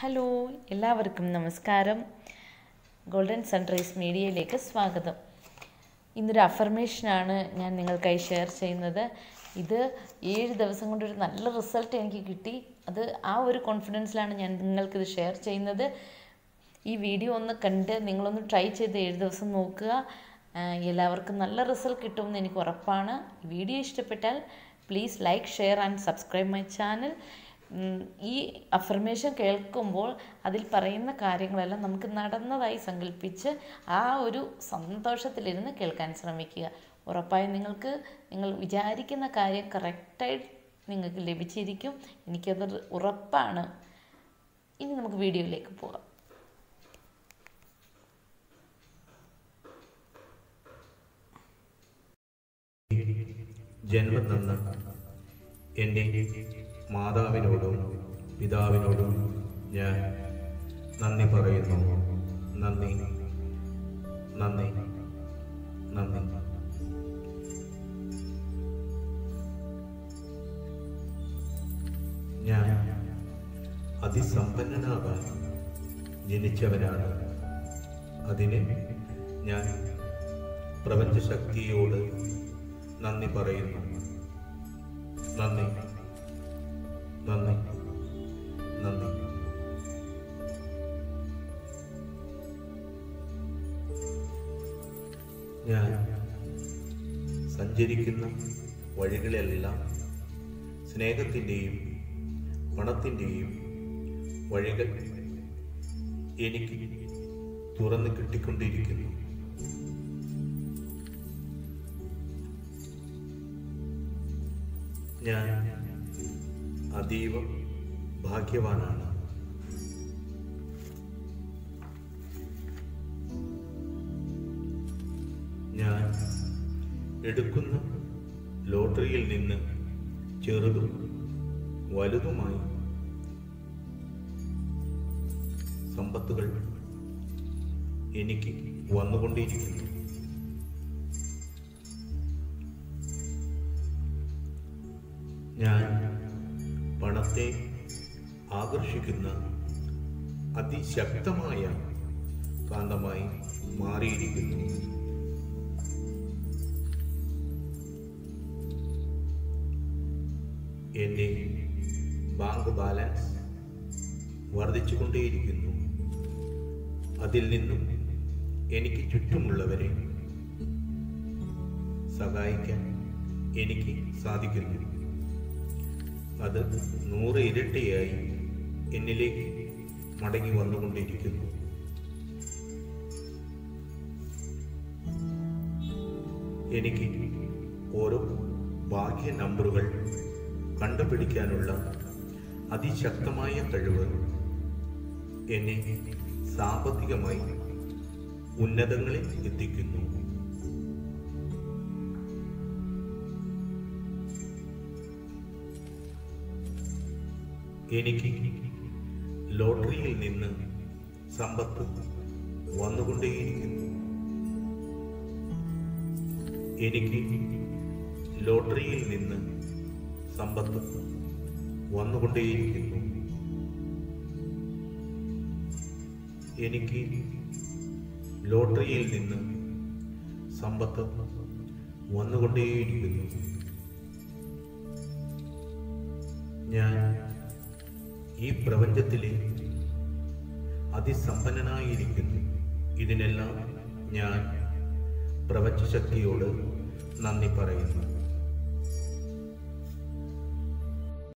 hello എല്ലാവർക്കും നമസ്കാരം golden sunrise മീഡിയയിലേക്ക് സ്വാഗതം ഇന്നൊരു അഫർമേഷനാണ് ഞാൻ നിങ്ങൾക്കായി ഷെയർ ചെയ്യുന്നത് ഇത് ഏഴ് ദിവസം കൊണ്ട് ഒരു നല്ല റിസൾട്ട് എനിക്ക് കിട്ടി അത് ആ ഒരു കോൺഫിഡൻസിലാണ് ഞാൻ നിങ്ങൾക്കിത് ഷെയർ ചെയ്യുന്നത് ഈ വീഡിയോ ഒന്ന് കണ്ട് നിങ്ങളൊന്ന് ട്രൈ ചെയ്ത് ഏഴ് ദിവസം നോക്കുക ആ, എല്ലാവർക്കും നല്ല റിസൾട്ട് കിട്ടുമെന്ന് എനിക്ക് ഉറപ്പാണ് വീഡിയോ ഇഷ്ടപ്പെട്ടാൽ please like share and subscribe my channel ഈ അഫർമേഷൻ കേൾക്കുമ്പോൾ അതിൽ പറയുന്ന കാര്യങ്ങളെല്ലാം നമുക്ക് നടന്നതായി സങ്കല്പിച്ച് ആ ഒരു സന്തോഷത്തിലിരുന്ന് കേൾക്കാൻ ശ്രമിക്കുക ഉറപ്പായും നിങ്ങൾക്ക് നിങ്ങൾ വിചാരിക്കുന്ന കാര്യം കറക്റ്റായി നിങ്ങൾക്ക് ലഭിച്ചിരിക്കും എനിക്കത് ഉറപ്പാണ് ഇനി നമുക്ക് വീഡിയോയിലേക്ക് പോകാം ജന്മം തന്ന എൻ്റെ മാതാവിനോടും പിതാവിനോടും ഞാൻ നന്ദി പറയുന്നു നന്ദി നന്ദി നന്ദി ഞാൻ അതിസമ്പന്നനാകാൻ ജനിച്ചവനാണ് അതിന് ഞാൻ പ്രപഞ്ചശക്തിയോട് നന്ദി പറയുന്നു നന്ദി നന്ദി നന്ദി ഞാൻ സഞ്ചരിക്കുന്ന വഴികളെല്ലാം സ്നേഹത്തിൻ്റെയും പണത്തിൻ്റെയും വഴികൾ എനിക്ക് തുറന്നു കിട്ടിക്കൊണ്ടിരിക്കുന്നു ഞാൻ അതീവ ഭാഗ്യവാനാണ് ഞാൻ എടുക്കുന്ന ലോട്ടറിയിൽ നിന്ന് ചെറുതും വലുതുമായി സമ്പത്തുകൾ എനിക്ക് വന്നുകൊണ്ടിരിക്കുന്നു ഞാൻ പണത്തെ ആകർഷിക്കുന്ന അതിശക്തമായ കാന്തമായി മാറിയിരിക്കുന്നു എൻ്റെ ബാങ്ക് ബാലൻസ് വർദ്ധിച്ചുകൊണ്ടേയിരിക്കുന്നു അതിൽ നിന്നും എനിക്ക് ചുറ്റുമുള്ളവരെ സഹായിക്കാൻ എനിക്ക് സാധിക്കുന്നു അത് നൂറ് ഇരട്ടിയായി എന്നിലേക്ക് മടങ്ങി വന്നുകൊണ്ടിരിക്കുന്നു എനിക്ക് ഓരോ ഭാഗ്യ നമ്പറുകൾ കണ്ടുപിടിക്കാനുള്ള അതിശക്തമായ കഴിവ് എന്നെ സാമ്പത്തികമായി ഉന്നതങ്ങളിൽ എത്തിക്കുന്നു എനിക്ക് ലോട്ടറിയിൽ നിന്ന് സമ്പത്ത് വന്നുകൊണ്ടേയിരിക്കുന്നു എനിക്ക് ലോട്ടറിയിൽ നിന്ന് സമ്പത്ത് വന്നുകൊണ്ടേയിരിക്കുന്നു എനിക്ക് ലോട്ടറിയിൽ നിന്ന് സമ്പത്ത് വന്നുകൊണ്ടേയിരിക്കുന്നു ഞാൻ ഈ പ്രപഞ്ചത്തിലെ അതിസമ്പന്നനായിരിക്കുന്നു ഇതിനെല്ലാം ഞാൻ പ്രപഞ്ചശക്തിയോട് നന്ദി പറയുന്നു